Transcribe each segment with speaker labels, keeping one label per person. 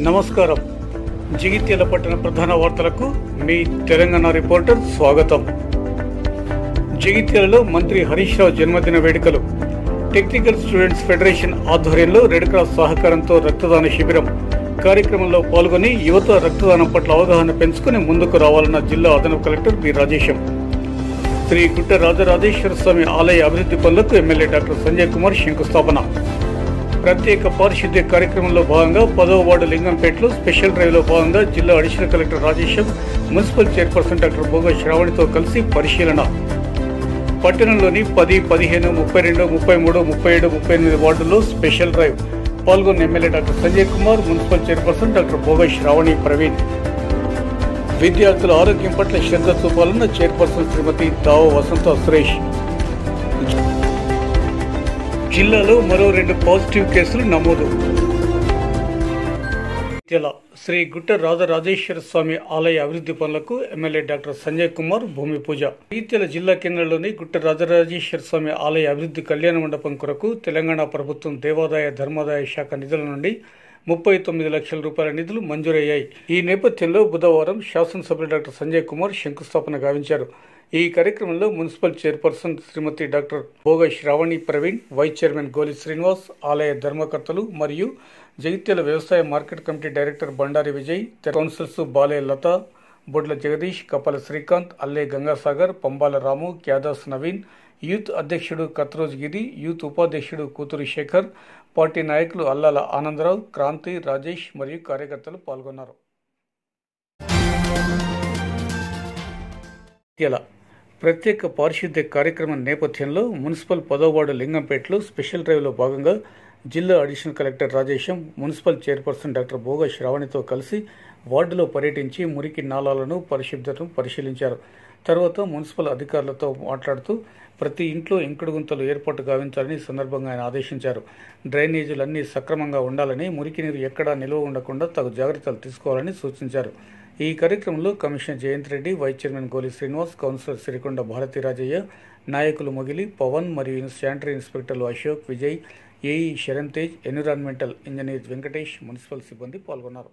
Speaker 1: నమస్కారం జగిత్యాల పట్టణ ప్రధాన వార్తలకు మీ తెలంగాణ రిపోర్టర్ స్వాగతం జగిత్యాలలో మంత్రి హరీష్ రావు జన్మదిన వేడుకలు టెక్నికల్ స్టూడెంట్స్ ఫెడరేషన్ ఆధ్వర్యంలో రెడ్ క్రాస్ సహకారంతో రక్తదాన శిబిరం కార్యక్రమంలో పాల్గొని యువత రక్తదానం పట్ల అవగాహన పెంచుకుని ముందుకు రావాలన్న జిల్లా అదనపు కలెక్టర్ బి రాజేశం శ్రీ గుట్ట రాజరాజేశ్వర స్వామి ఆలయ అభివృద్ధి పనులకు ఎమ్మెల్యే డాక్టర్ సంజయ్ కుమార్ శంకుస్థాపన ప్రత్యేక పారిశుద్ధ్య కార్యక్రమంలో భాగంగా పదవ వార్డు లింగంపేటలో స్పెషల్ డ్రైవ్లో భాగంగా జిల్లా additional collector Rajesham municipal chairperson doctor Boga శ్రావణితో కలిసి పరిశీలన పట్టణంలోని పది పదిహేను ముప్పై రెండు ముప్పై మూడు ముప్పై ఏడు ముప్పై ఎనిమిది వార్డుల్లో స్పెషల్ డ్రైవ్ పాల్గొన్న MLA doctor Sanjay Kumar municipal chairperson doctor Boga Sravani Praveen విద్యార్థుల ఆరోగ్యం పట్ల శ్రద్ధ చూపాలన్న చైర్పర్సన్ శ్రీమతి దావ వసంత సురేష్ జిల్లాలో మరో రెండు పాజిటివ్ కేసులు నమోదు ఇటీవల శ్రీ గుట్ట రాజరాజేశ్వర స్వామి ఆలయ అభివృద్ధి పనులకు ఎమ్మెల్యే డాక్టర్ సంజయ్ కుమార్ భూమి పూజ ఈతెల జిల్లా కేంద్రంలోని గుట్ట రాజరాజేశ్వర స్వామి ఆలయ అభివృద్ధి కళ్యాణ మండపం కొరకు తెలంగాణ ప్రభుత్వం దేవాదాయ ధర్మాదాయ శాఖ నిధుల నుండి ముప్పై తొమ్మిది లక్షల రూపాయల నిధులు మంజూరయ్యాయి ఈ నేపథ్యంలో బుధవారం శాసనసభ్యులు డాక్టర్ సంజయ్ కుమార్ శంకుస్థాపన గావించారు ఈ కార్యక్రమంలో మున్సిపల్ చైర్పర్సన్ శ్రీమతి డాక్టర్ భోగ శ్రావణి ప్రవీణ్ వైస్ చైర్మన్ గోలి శ్రీనివాస్ ఆలయ ధర్మకర్తలు మరియు జగిత్యాల వ్యవసాయ market committee director Bandari Vijay councils Bale Latha Bodla Jagadish Kapala Srikanth Alle Gangasagar Pambala Ramu Kyadas Naveen youth అధ్యక్షుడు కత్రోజ్ గిరి యూత్ ఉపాధ్యక్షుడు కూతురు శేఖర్ పార్టీ నాయకులు అల్లాల ఆనందరావు క్రాంతి రాజేష్ మరియు కార్యకర్తలు పాల్గొన్నారు ఇలా ప్రత్యేక పారిశుద్ధ్య కార్యక్రమం నేపథ్యంలో మున్సిపల్ పదో వార్డు లింగంపేటలో స్పెషల్ డ్రైవ్లో భాగంగా జిల్లా additional collector Rajesham municipal chairperson doctor Bhoga శ్రావణితో కలిసి వార్డులో పర్యటించి మురికి నాలాలను పరిశుభ్రతను పరిశీలించారు తర్వాత మున్సిపల్ అధికారులతో మాట్లాడుతూ ప్రతి ఇంట్లో ఇంకుడు గుంతలు ఏర్పాటు గావించాలని ఈ సందర్భంగా ఆయన ఆదేశించారు డ్రైనేజీలన్నీ సక్రమంగా ఉండాలని మురికి నీరు ఎక్కడా నిల్వ ఉండకుండా తగు జాగ్రత్తలు తీసుకోవాలని సూచించారు ఈ కార్యక్రమంలో commissioner Jayanth Reddy vice chairman Goli Srinivas councillor Sirikonda Bharathi Rajaiah నాయకులు మొగిలి పవన్ మరియు శానిటరీ ఇన్స్పెక్టర్లు Ashok Vijay AE Saran Tej environmental engineer Venkatesh municipal సిబ్బంది పాల్గొన్నారు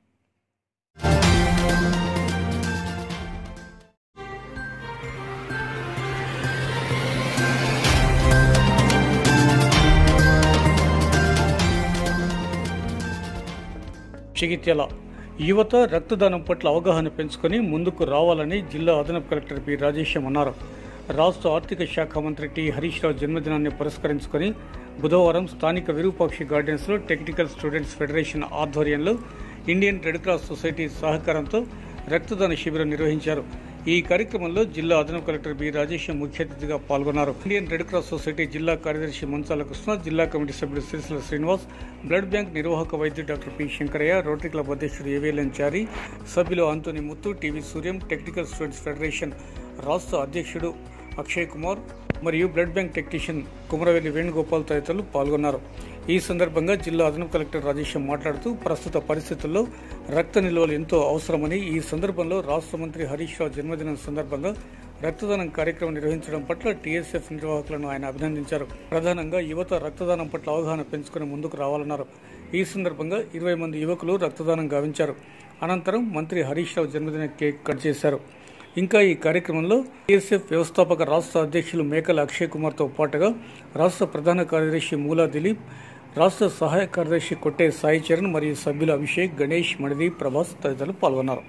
Speaker 1: చిగిత్యాల యువత రక్తదానం పట్ల అవగాహన పెంచుకొని ముందుకు రావాలని జిల్లా అదనపు కలెక్టర్ పి రాజేశం అన్నారు రాష్ట్ర ఆర్థిక శాఖ మంత్రి టి హరీష్ రావు జన్మదినాన్ని పురస్కరించుకొని బుధవారం స్థానిక విరూపాక్షి గార్డెన్స్లో టెక్నికల్ స్టూడెంట్స్ ఫెడరేషన్ ఆధ్వర్యంలో ఇండియన్ రెడ్ క్రాస్ సొసైటీ సహకారంతో రక్తదాన శిబిరం నిర్వహించారు ఈ కార్యక్రమంలో జిల్లా అదనపు కలెక్టర్ బి రాజేశం ముఖ్య అతిథిగా పాల్గొన్నారు ఇండియన్ రెడ్ క్రాస్ సొసైటీ జిల్లా కార్యదర్శి మంచాల కృష్ణ జిల్లా కమిటీ సభ్యుడు సిరిసిల శ్రీనివాస్ బ్లడ్ బ్యాంక్ నిర్వాహక వైద్యుడు doctor P Shankaraiah rotary club అధ్యక్షుడు ఏవిఎల్ఎన్ చారి సభ్యులు Anthony Muthu TV Suryam technical students federation రాష్ట్ర అధ్యక్షుడు అక్షయ్ కుమార్ మరియు blood bank technician Kumaravelli Venugopal తదితరులు పాల్గొన్నారు ఈ సందర్భంగా జిల్లా అదనపు కలెక్టర్ రాజేశం మాట్లాడుతూ ప్రస్తుత పరిస్థితుల్లో రక్త నిల్వలు ఎంతో అవసరమని ఈ సందర్భంలో రాష్ట్ర మంత్రి హరీష్ రావు జన్మదినం సందర్భంగా రక్తదానం కార్యక్రమం నిర్వహించడం పట్ల టీఎస్ఎఫ్ నిర్వాహకులను ఆయన అభినందించారు ప్రధానంగా యువత రక్తదానం పట్ల అవగాహన పెంచుకుని ముందుకు రావాలన్నారు ఈ సందర్భంగా ఇరవై మంది యువకులు రక్తదానం గావించారు అనంతరం మంత్రి హరీష్ రావు జన్మదిన కేక్ కట్ చేశారు ఇంకా ఈ కార్యక్రమంలో టీఎస్ఎఫ్ వ్యవస్థాపక రాష్ట్ర అధ్యక్షులు మేకల అక్షయ్ కుమార్తో పాటుగా రాష్ట్ర ప్రధాన కార్యదర్శి మూలా దిలీప్ రాష్ట్ర సహాయ కార్యదర్శి కొట్టే సాయి చరణ్ మరియు సభ్యులు అభిషేక్ గణేష్ మణిదీప్ ప్రభాస్ తదితరులు పాల్గొన్నారు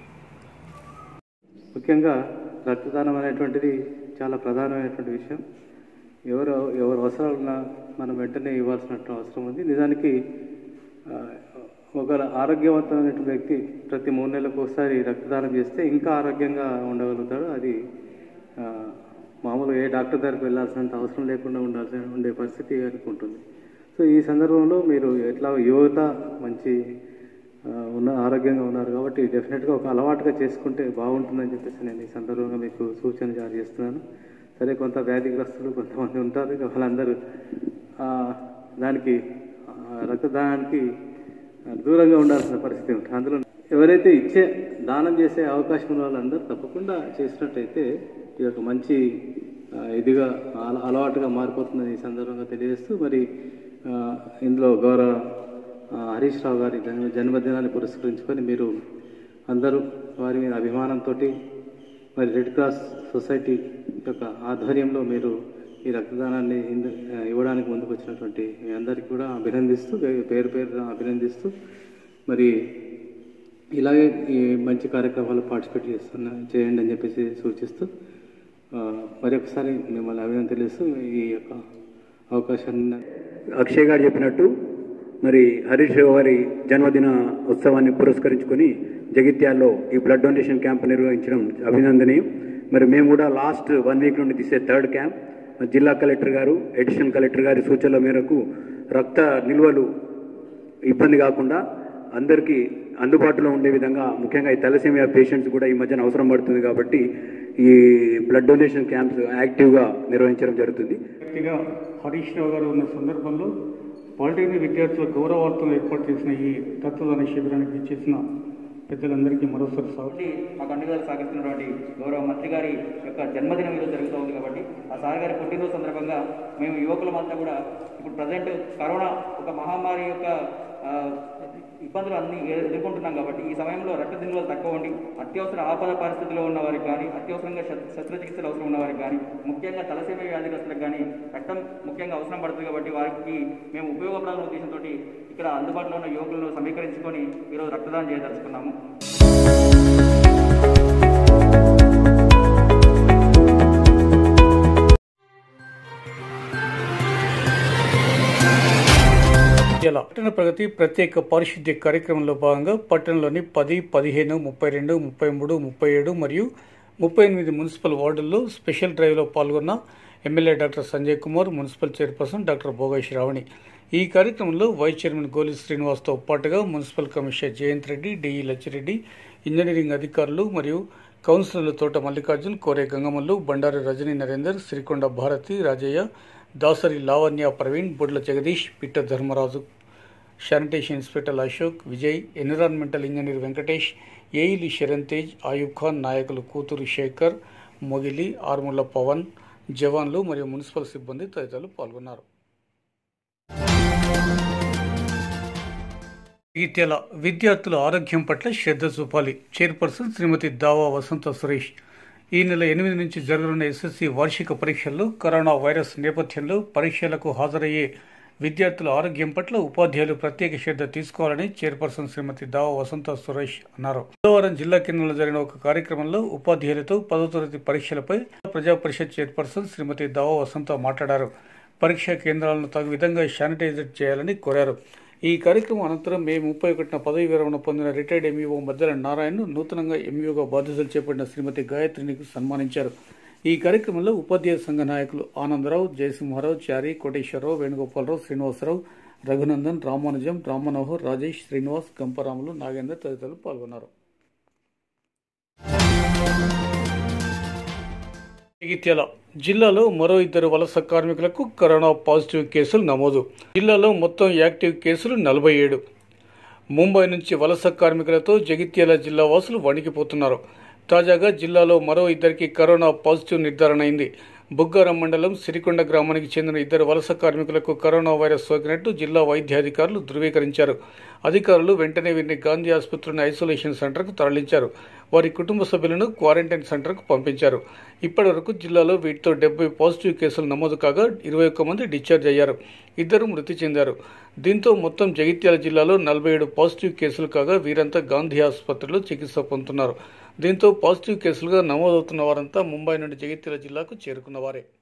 Speaker 2: ముఖ్యంగా రక్తదానం అనేటువంటిది చాలా ప్రధానమైనటువంటి విషయం ఎవరు ఎవరు అవసరాలున్నా మనం వెంటనే ఇవ్వాల్సినట్టు అవసరం ఉంది నిజానికి ఆ, ఒక ఆరోగ్యవంతమైనటువంటి వ్యక్తి ప్రతి మూడు నెలలకు ఒకసారి రక్తదానం చేస్తే ఇంకా ఆరోగ్యంగా ఉండగలుగుతాడు అది ఆ, మామూలుగా ఏ డాక్టర్ దగ్గరికి వెళ్ళాల్సినంత అవసరం లేకుండా ఉండాల్సిన ఉండే పరిస్థితి అనుకుంటుంది సో ఈ సందర్భంలో మీరు ఎట్లా యువత మంచి ఆ, ఉన్న ఆరోగ్యంగా ఉన్నారు కాబట్టి డెఫినెట్గా ఒక అలవాటుగా చేసుకుంటే బాగుంటుందని చెప్పేసి నేను ఈ సందర్భంగా మీకు సూచన జారీ చేస్తున్నాను సరే కొంత వ్యాధిగ్రస్తులు కొంతమంది ఉంటారు ఇక వాళ్ళందరూ ఆ, దానికి ఆ, రక్తదానానికి ఆ, దూరంగా ఉండాల్సిన పరిస్థితి ఉంటుంది అందులో ఎవరైతే ఇచ్చే దానం చేసే అవకాశం ఉన్న వాళ్ళందరూ తప్పకుండా చేసినట్టయితే ఇది ఒక మంచి ఆ, ఇదిగా అల- అలవాటుగా మారిపోతుందని ఈ సందర్భంగా తెలియజేస్తూ మరి ఆ, ఇందులో గౌరవ ఆ, హరీష్ రావు గారి జన్మ జన్మదినాన్ని పురస్కరించుకొని మీరు అందరూ వారి మీద అభిమానంతో మరి రెడ్ క్రాస్ సొసైటీ యొక్క ఆధ్వర్యంలో మీరు ఈ రక్తదానాన్ని ఇందు- ఆ, ఇవ్వడానికి ముందుకు వచ్చినటువంటి మీ అందరికీ కూడా అభినందిస్తూ పే- పేరు పేరు అభినందిస్తూ మరి ఇలాగే ఈ మంచి కార్యక్రమాలు పార్టిసిపేట్ చేస్తున్న చేయండి అని చెప్పేసి సూచిస్తూ ఆ, మరి ఒకసారి మిమ్మల్ని అభినందన తెలుస్తూ ఈ యొక్క అవకాశాన్ని
Speaker 3: అక్షయ్ గారు చెప్పినట్టు మరి హరీష్ రావు గారి జన్మదిన ఉత్సవాన్ని పురస్కరించుకొని జగిత్యాల్లో ఈ బ్లడ్ డొనేషన్ క్యాంప్ నిర్వహించడం అభినందనీయం మరి మేము కూడా లాస్ట్ వన్ వీక్ నుండి తీసే థర్డ్ క్యాంప్ మరి జిల్లా కలెక్టర్ గారు అడిషనల్ కలెక్టర్ గారి సూచనల మేరకు రక్త నిల్వలు ఇబ్బంది కాకుండా అందరికీ అందుబాటులో ఉండే విధంగా ముఖ్యంగా ఈ తలసేమియా పేషెంట్స్ కూడా ఈ మధ్యన అవసరం పడుతుంది కాబట్టి ఈ బ్లడ్ డొనేషన్ క్యాంప్స్ యాక్టివ్గా నిర్వహించడం జరుగుతుంది
Speaker 1: వ్యక్తిగా హరీష్ రావు గారు ఉన్న సందర్భంలో పాలిటెక్నిక్ విద్యార్థుల గౌరవార్థం ఏర్పాటు చేసిన ఈ రక్తదాన శిబిరానికి ఇచ్చేసిన పెద్దలందరికీ మరోసారి స్వాగతం
Speaker 4: కాబట్టి మాకు అన్ని విధాలు సాగిస్తున్నటువంటి గౌరవ మంత్రి గారి యొక్క జన్మదినం ఈరోజు జరుగుతూ ఉంది కాబట్టి ఆ సార్ గారి పుట్టినరోజు సందర్భంగా మేము యువకులమంతా కూడా ఇప్పుడు ప్రజెంట్ కరోనా ఒక మహమ్మారి యొక్క ఆ, ఇబ్బందులు అన్ని ఎ- ఎదుర్కొంటున్నాం కాబట్టి ఈ సమయంలో రక్త దినువలు తక్కువ ఉండి అత్యవసర ఆపద పరిస్థితిలో ఉన్న వారికి కానీ అత్యవసరంగా శస్త్ర- శస్త్రచికిత్సలు అవసరం ఉన్న వారికి కానీ ముఖ్యంగా తలసేమ వ్యాధిగ్రస్తులకు కానీ రక్తం ముఖ్యంగా అవసరం పడుతుంది కాబట్టి వారికి మేము ఉపయోగపడాలనే ఉద్దేశంతో ఇక్కడ అందుబాటులో ఉన్న యువకులను సమీకరించుకొని ఈరోజు రక్తదానం చేయదలుచుకున్నాము
Speaker 1: ఇలా పట్టణ ప్రగతి ప్రత్యేక పారిశుద్ధ్య కార్యక్రమంలో భాగంగా పట్టణంలోని పది పదిహేను ముప్పై రెండు ముప్పై మూడు ముప్పై ఏడు మరియు ముప్పై ఎనిమిది మున్సిపల్ వార్డుల్లో స్పెషల్ డ్రైవ్లో పాల్గొన్న MLA doctor Sanjay Kumar municipal chairperson doctor భోగేష్ రావణి ఈ కార్యక్రమంలో వైస్ చైర్మన్ గోలి శ్రీనివాస్తో పాటుగా municipal commissioner Jayanth Reddy DE Lachireddy engineering అధికారులు మరియు కౌన్సిలర్లు తోట మల్లికార్జున్ కోరే Gangamallu Bandari Rajani Narender Sirikonda Bharati Rajaiah Dasari Lavanya Praveen Bodla Jagadish Pitta Dharmaraju sanitation inspector Ashok Vijay environmental engineer Venkatesh ఏఈలి శరణ్ తేజ్ ఆయూబ్ ఖాన్ నాయకులు కూతురు శేఖర్ మొగిలి ఆర్ముల పవన్ జవాన్లు మరియు మున్సిపల్ సిబ్బంది తదితరులు పాల్గొన్నారు ఈతెల విద్యార్థుల ఆరోగ్యం పట్ల శ్రద్ధ చూపాలి చైర్పర్సన్ శ్రీమతి దావా వసంత సురేష్ ఈ నెల ఎనిమిది నుంచి జరగనున్న ఎస్ఎస్సి వార్షిక పరీక్షల్లో కరోనా వైరస్ నేపథ్యంలో పరీక్షలకు హాజరయ్యే విద్యార్థుల ఆరోగ్యం పట్ల ఉపాధ్యాయులు ప్రత్యేక శ్రద్ధ తీసుకోవాలని చైర్పర్సన్ శ్రీమతి దావా వసంత సురేష్ అన్నారు బుధవారం జిల్లా కేంద్రంలో జరిగిన ఒక కార్యక్రమంలో ఉపాధ్యాయులతో పదో తరగతి పరీక్షలపై ప్రజా పరిషత్ చైర్పర్సన్ శ్రీమతి దావా వసంత మాట్లాడారు పరీక్షా కేంద్రాలను తగు విధంగా శానిటైజర్ చేయాలని కోరారు ఈ కార్యక్రమం అనంతరం మే ముప్పై ఒకటిన పదవి విరమణ పొందిన రిటైర్డ్ ఎంఈఓ మద్దెల నారాయణను నూతనంగా ఎంఈఓగా బాధ్యతలు చేపట్టిన శ్రీమతి గాయత్రిని సన్మానించారు ఈ కార్యక్రమంలో ఉపాధ్యాయ సంఘ నాయకులు ఆనందరావు జయసింహారావు చారి కోటేశ్వరరావు వేణుగోపాలరావు శ్రీనివాసరావు రఘునందన్ రామానుజం రామ్మనోహర్ రాజేష్ శ్రీనివాస్ గంపరాములు నాగేందర్ తదితరులు పాల్గొన్నారు జగిత్యాల జిల్లాలో మరో ఇద్దరు వలస కార్మికులకు కరోనా పాజిటివ్ కేసులు నమోదు జిల్లాలో మొత్తం యాక్టివ్ కేసులు నలభై ఏడు ముంబై నుంచి వలస కార్మికులతో జగిత్యాల జిల్లా వాసులు వణికిపోతున్నారు తాజాగా జిల్లాలో మరో ఇద్దరికి కరోనా పాజిటివ్ నిర్ధారణ అయింది బుగ్గారం మండలం సిరికొండ గ్రామానికి చెందిన ఇద్దరు వలస కార్మికులకు కరోనా వైరస్ సోకినట్టు జిల్లా వైద్యాధికారులు ధృవీకరించారు అధికారులు వెంటనే వీరిని గాంధీ ఆసుపత్రిని ఐసోలేషన్ సెంటర్కు తరలించారు వారి కుటుంబ సభ్యులను క్వారంటైన్ సెంటర్కు పంపించారు ఇప్పటివరకు జిల్లాలో వీటితో డెబ్బై పాజిటివ్ కేసులు నమోదు కాగా ఇరవై ఒక్క మంది డిశ్చార్జ్ అయ్యారు ఇద్దరు మృతి చెందారు దీంతో మొత్తం జగిత్యాల జిల్లాలో నలభై ఏడు పాజిటివ్ కేసులు కాగా వీరంతా గాంధీ ఆసుపత్రిలో చికిత్స పొందుతున్నారు దీంతో పాజిటివ్ కేసులుగా నమోదవుతున్న వారంతా ముంబై నుండి జగిత్యాల జిల్లాకు చేరుకున్నవారే